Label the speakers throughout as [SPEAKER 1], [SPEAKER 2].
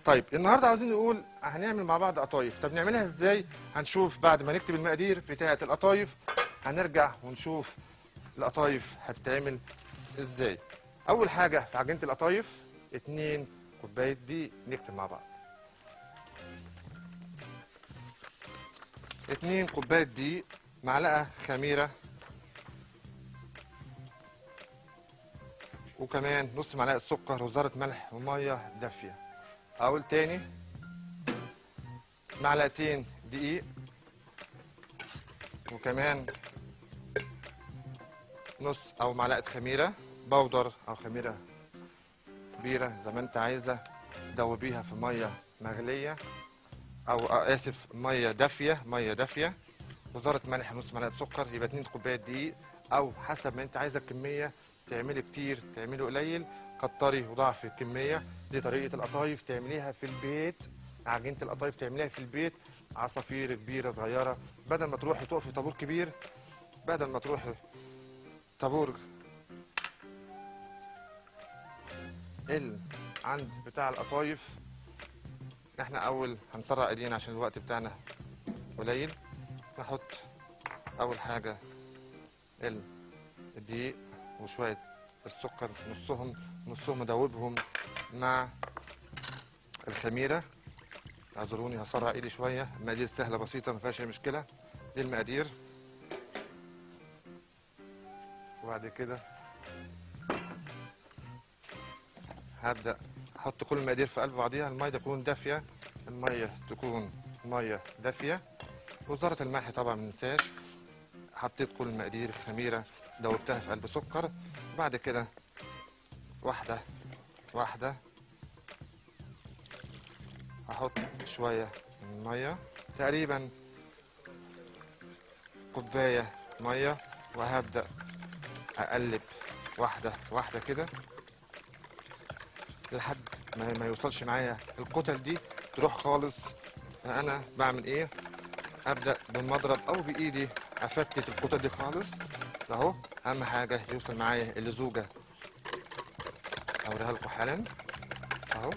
[SPEAKER 1] طيب النهارده عاوزين نقول هنعمل مع بعض قطايف طب نعملها ازاي هنشوف بعد ما نكتب المقادير بتاعه القطايف هنرجع ونشوف القطايف هتتعمل ازاي اول حاجه في عجينه القطايف اتنين كوبايه دقيق نكتب مع بعض اتنين كوبايه دقيق معلقه خميره وكمان نص معلقه سكر وذره ملح وميه دافيه اقول تاني معلقتين دقيق وكمان نص او معلقه خميره بودر او خميره كبيره زي ما انت عايزه دوبيها في ميه مغليه او اسف ميه دافيه ميه دافيه وذره ملح نص معلقه سكر يبقى 2 كوبايات دقيق او حسب ما انت عايزه الكميه تعملي كتير تعملي قليل كتري وضعفي الكميه دي طريقه القطايف تعمليها في البيت عجينه القطايف تعمليها في البيت عصافير كبيره صغيره بدل ما تروحي تقفي طابور كبير بدل ما تروحي طابور ال عند بتاع القطايف احنا اول هنسرع ايدينا عشان الوقت بتاعنا قليل نحط اول حاجه ال- الدقيق وشويه السكر نصهم نصهم ادوبهم مع الخميره اعذروني هسرع ايدي شويه المقادير سهله بسيطه ما فيهاش اي مشكله دي المقادير وبعد كده هبدا احط كل المقادير في قلب بعضيها الميه تكون دافيه الميه تكون ميه دافيه وذره الملح طبعا ما ننساش حطيت كل المقادير الخميره دوبتها في قلب سكر وبعد كده واحده واحده هحط شويه من الميه تقريبا كوبايه ميه وهبدا اقلب واحده واحده كده لحد ما ما يوصلش معايا الكتل دي تروح خالص انا بعمل ايه ابدا بالمضرب او بايدي افتت الكتل دي خالص اهو اهم حاجه يوصل معايا اللزوجه اوريها لكم حالا اهو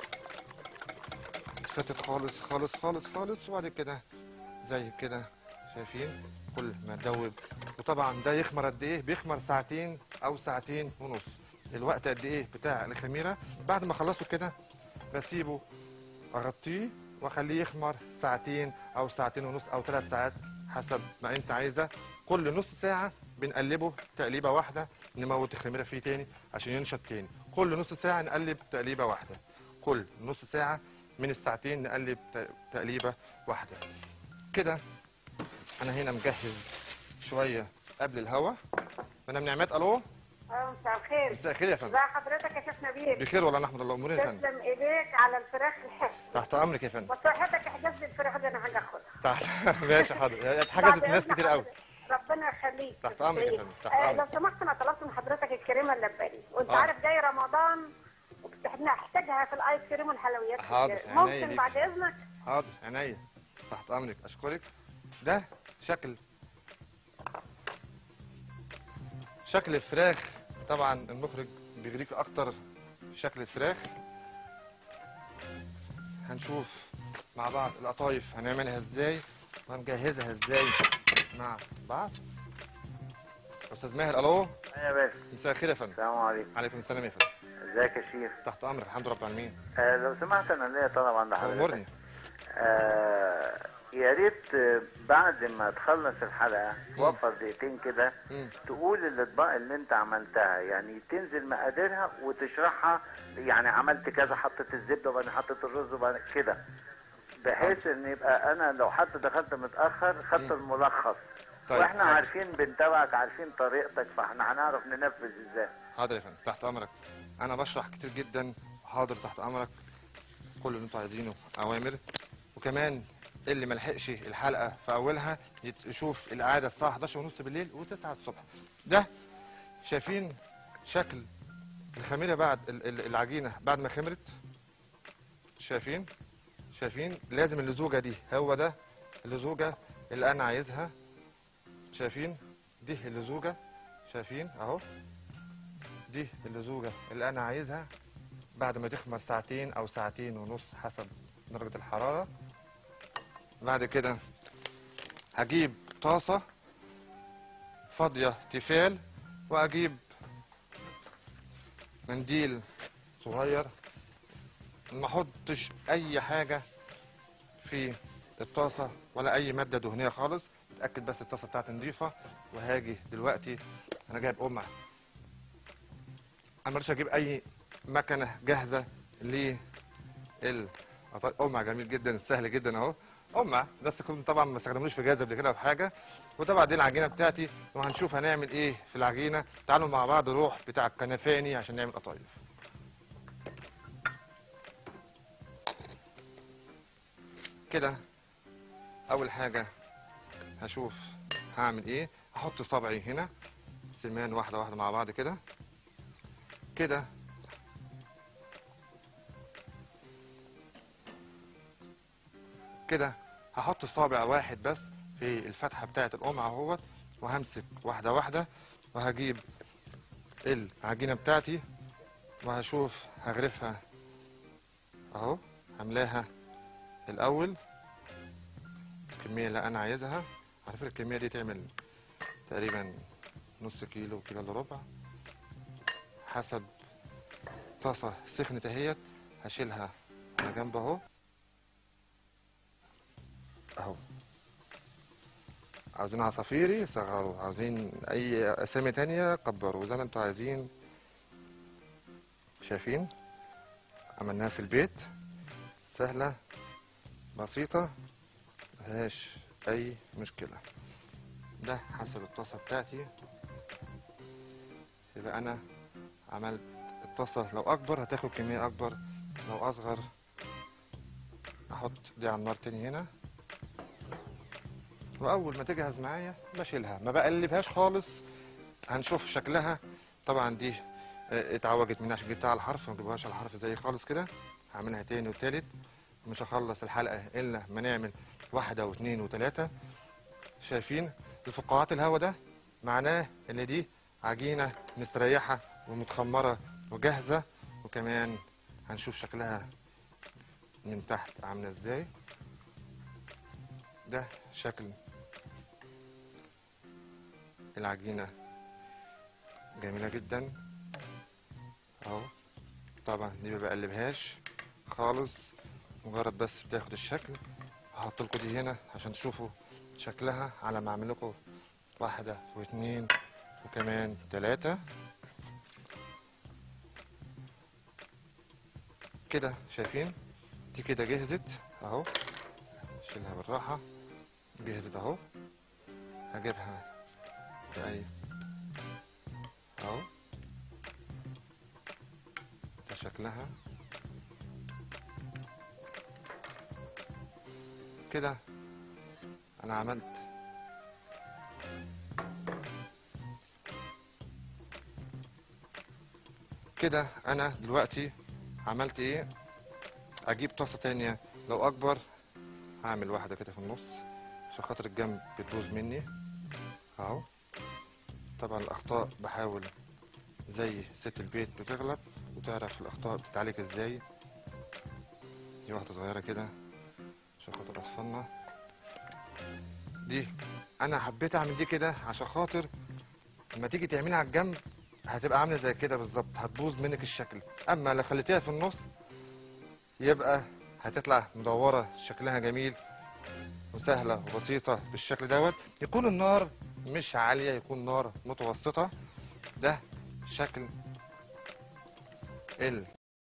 [SPEAKER 1] اتفتت خالص خالص خالص خالص وبعد كده زي كده شايفين كل ما تدوب وطبعا ده يخمر قد ايه بيخمر ساعتين او ساعتين ونص الوقت قد ايه بتاع الخميره بعد ما اخلصه كده بسيبه اغطيه واخليه يخمر ساعتين او ساعتين ونص او ثلاث ساعات حسب ما انت عايزه كل نص ساعه بنقلبه تقليبه واحده نموت الخميره فيه تاني عشان ينشط تاني كل نص ساعه نقلب تقليبه واحده كل نص ساعه من الساعتين نقلب ت- تقليبه واحده كده انا هنا مجهز شويه قبل الهوا مدام نعمات الو
[SPEAKER 2] اه مساء الخير
[SPEAKER 1] مساء الخير يا فندم
[SPEAKER 2] ازي حضرتك يا شيخ نبيل
[SPEAKER 1] بخير والله نحمد الله اموري يا فندم
[SPEAKER 2] تسلم ايديك على الفراخ الحلوه
[SPEAKER 1] تحت امرك يا فندم
[SPEAKER 2] وصحتك احجز لي الفراخ دي انا حاجه اخدها
[SPEAKER 1] تحت ماشي حاضر هي اتحجزت
[SPEAKER 2] بعد
[SPEAKER 1] ناس
[SPEAKER 2] إذن
[SPEAKER 1] كتير قوي
[SPEAKER 2] حضرتك. ربنا يخليك
[SPEAKER 1] تحت أمرك يا فندم، تحت
[SPEAKER 2] آه،
[SPEAKER 1] أمرك.
[SPEAKER 2] لو سمحت انا طلبت من حضرتك الكريمه اللباني وانت
[SPEAKER 1] آه.
[SPEAKER 2] عارف جاي رمضان وبنحتاجها في الايس كريم والحلويات
[SPEAKER 1] حاضر،
[SPEAKER 2] كتير.
[SPEAKER 1] عينيا
[SPEAKER 2] ممكن
[SPEAKER 1] ليك.
[SPEAKER 2] بعد اذنك
[SPEAKER 1] حاضر عينيا تحت امرك اشكرك ده شكل شكل الفراخ طبعا المخرج بيغريك اكتر شكل الفراخ هنشوف مع بعض القطايف هنعملها ازاي وهنجهزها ازاي مع بعض استاذ ماهر الو
[SPEAKER 3] يا باشا
[SPEAKER 1] مساء الخير يا فندم
[SPEAKER 3] السلام عليكم
[SPEAKER 1] عليكم السلام يا فندم
[SPEAKER 3] ازيك يا شيخ
[SPEAKER 1] تحت امرك الحمد لله رب العالمين
[SPEAKER 3] آه لو سمحت انا ليا طلب عند حضرتك
[SPEAKER 1] امرني
[SPEAKER 3] آه يا ريت آه، بعد ما تخلص الحلقه وفر دقيقتين كده
[SPEAKER 1] مم.
[SPEAKER 3] تقول الاطباق اللي انت عملتها يعني تنزل مقاديرها وتشرحها يعني عملت كذا حطيت الزبده وبعدين حطيت الرز وبعدين كده بحيث ان يبقى انا لو حتى دخلت متاخر خدت الملخص
[SPEAKER 1] طيب،
[SPEAKER 3] واحنا
[SPEAKER 1] حاضر.
[SPEAKER 3] عارفين بنتابعك عارفين طريقتك فاحنا هنعرف ننفذ ازاي
[SPEAKER 1] حاضر يا فندم تحت امرك انا بشرح كتير جدا حاضر تحت امرك كل اللي انتوا عايزينه اوامر وكمان اللي ما لحقش الحلقه في اولها يت- يشوف الاعاده الساعه 11 ونص بالليل و9 الصبح ده شايفين شكل الخميره بعد ال- ال- العجينه بعد ما خمرت شايفين شايفين لازم اللزوجه دي هو ده اللزوجه اللي انا عايزها شايفين دي اللزوجه شايفين اهو دي اللزوجه اللي انا عايزها بعد ما تخمر ساعتين او ساعتين ونص حسب درجة الحرارة بعد كده هجيب طاسة فاضية تيفال واجيب منديل صغير ما احطش اي حاجة في الطاسة ولا اي مادة دهنية خالص اتأكد بس الطاسة بتاعتي نظيفة وهاجي دلوقتي انا جايب قمع انا مش هجيب اي مكنه جاهزه لل قمع جميل جدا سهل جدا اهو قمع بس كنت طبعا ما استخدموش في جاهز قبل كده في حاجه وطبعا دي العجينه بتاعتي وهنشوف هنعمل ايه في العجينه تعالوا مع بعض نروح بتاع الكنفاني عشان نعمل قطايف كده اول حاجه هشوف هعمل ايه هحط صبعي هنا سمان واحده واحده مع بعض كده كده كده هحط صابع واحد بس في الفتحه بتاعه القمع اهوت وهمسك واحده واحده وهجيب العجينه بتاعتي وهشوف هغرفها اهو هملاها الاول الكميه اللي انا عايزها على فكره الكميه دي تعمل تقريبا نص كيلو كيلو الا ربع حسب طاسه سخنت اهيت هشيلها على جنب اهو اهو عاوزين عصافيري صغروا عاوزين اي اسامي تانية كبروا زي ما انتوا عايزين شايفين عملناها في البيت سهلة بسيطة مفيهاش اي مشكلة ده حسب الطاسة بتاعتي يبقى انا عملت الطاسة لو اكبر هتاخد كمية اكبر لو اصغر احط دي على النار تاني هنا واول ما تجهز معايا بشيلها ما بقلبهاش خالص هنشوف شكلها طبعا دي آه، اتعوجت منها عشان جبتها على الحرف ما بجيبهاش على الحرف زي خالص كده هعملها تاني وتالت مش هخلص الحلقه الا ما نعمل واحده واثنين وثلاثه شايفين الفقاعات الهواء ده معناه ان دي عجينه مستريحه ومتخمره وجاهزه وكمان هنشوف شكلها من تحت عامله ازاي ده شكل العجينة جميلة جدا اهو طبعا دي ما بقلبهاش خالص مجرد بس بتاخد الشكل هحط لكم دي هنا عشان تشوفوا شكلها على ما اعمل لكم واحدة واثنين وكمان ثلاثة كده شايفين دي كده جهزت اهو شيلها بالراحة جهزت اهو هجيبها بأي اهو ده شكلها كده انا عملت كده انا دلوقتي عملت ايه اجيب طاسة تانية لو اكبر هعمل واحدة كده في النص عشان خاطر الجنب بتبوظ مني اهو طبعا الاخطاء بحاول زي ست البيت بتغلط وتعرف الاخطاء بتتعالج ازاي دي واحدة صغيرة كده عشان خاطر اطفالنا دي انا حبيت اعمل دي كده عشان خاطر لما تيجي تعملها على الجنب هتبقى عامله زي كده بالظبط هتبوظ منك الشكل اما لو خليتيها في النص يبقى هتطلع مدوره شكلها جميل وسهله وبسيطه بالشكل دوت يكون النار مش عاليه يكون نار متوسطه ده شكل